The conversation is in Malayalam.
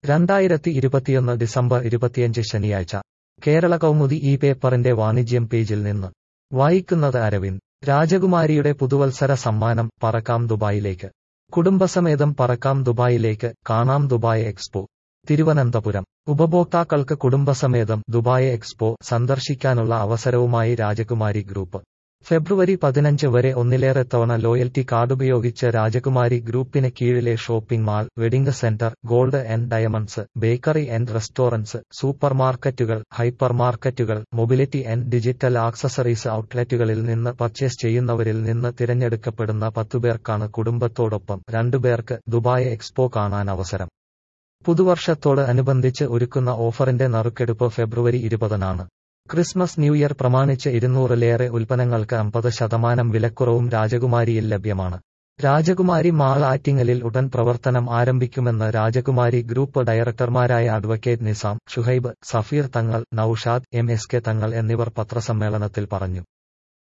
രണ്ടായിരത്തി ഇരുപത്തിയൊന്ന് ഡിസംബർ ഇരുപത്തിയഞ്ച് ശനിയാഴ്ച കേരള കൗമുദി ഈ പേപ്പറിന്റെ വാണിജ്യം പേജിൽ നിന്ന് വായിക്കുന്നത് അരവിന്ദ് രാജകുമാരിയുടെ പുതുവത്സര സമ്മാനം പറക്കാം ദുബായിലേക്ക് കുടുംബസമേതം പറക്കാം ദുബായിലേക്ക് കാണാം ദുബായ് എക്സ്പോ തിരുവനന്തപുരം ഉപഭോക്താക്കൾക്ക് കുടുംബസമേതം ദുബായ് എക്സ്പോ സന്ദർശിക്കാനുള്ള അവസരവുമായി രാജകുമാരി ഗ്രൂപ്പ് ഫെബ്രുവരി പതിനഞ്ച് വരെ ഒന്നിലേറെ തവണ ലോയൽറ്റി കാർഡുപയോഗിച്ച് രാജകുമാരി ഗ്രൂപ്പിന് കീഴിലെ shopping mall wedding centre gold and diamonds bakery and restaurants super മാർക്കറ്റുകൾ ഹൈപ്പർ മാർക്കറ്റുകൾ മൊബിലിറ്റി ആൻഡ് ഡിജിറ്റൽ ആക്സസറീസ് ഔട്ട്ലെറ്റുകളിൽ നിന്ന് പർച്ചേസ് ചെയ്യുന്നവരിൽ നിന്ന് തിരഞ്ഞെടുക്കപ്പെടുന്ന പത്തുപേർക്കാണ് കുടുംബത്തോടൊപ്പം രണ്ടുപേർക്ക് ദുബായ് എക്സ്പോ കാണാൻ അവസരം പുതുവർഷത്തോട് അനുബന്ധിച്ച് ഒരുക്കുന്ന ഓഫറിന്റെ നറുക്കെടുപ്പ് ഫെബ്രുവരി ഇരുപതിനാണ് ക്രിസ്മസ് ന്യൂ ഇയർ പ്രമാണിച്ച് ഇരുന്നൂറിലേറെ ഉൽപ്പന്നങ്ങൾക്ക് അമ്പത് ശതമാനം വിലക്കുറവും രാജകുമാരിയിൽ ലഭ്യമാണ് രാജകുമാരി മാൾ ആറ്റിങ്ങലിൽ ഉടൻ പ്രവർത്തനം ആരംഭിക്കുമെന്ന് രാജകുമാരി ഗ്രൂപ്പ് ഡയറക്ടർമാരായ advocate Nizam Shuhaib Safeer Thangal Noushad M S K തങ്ങൾ എന്നിവർ പത്രസമ്മേളനത്തിൽ പറഞ്ഞു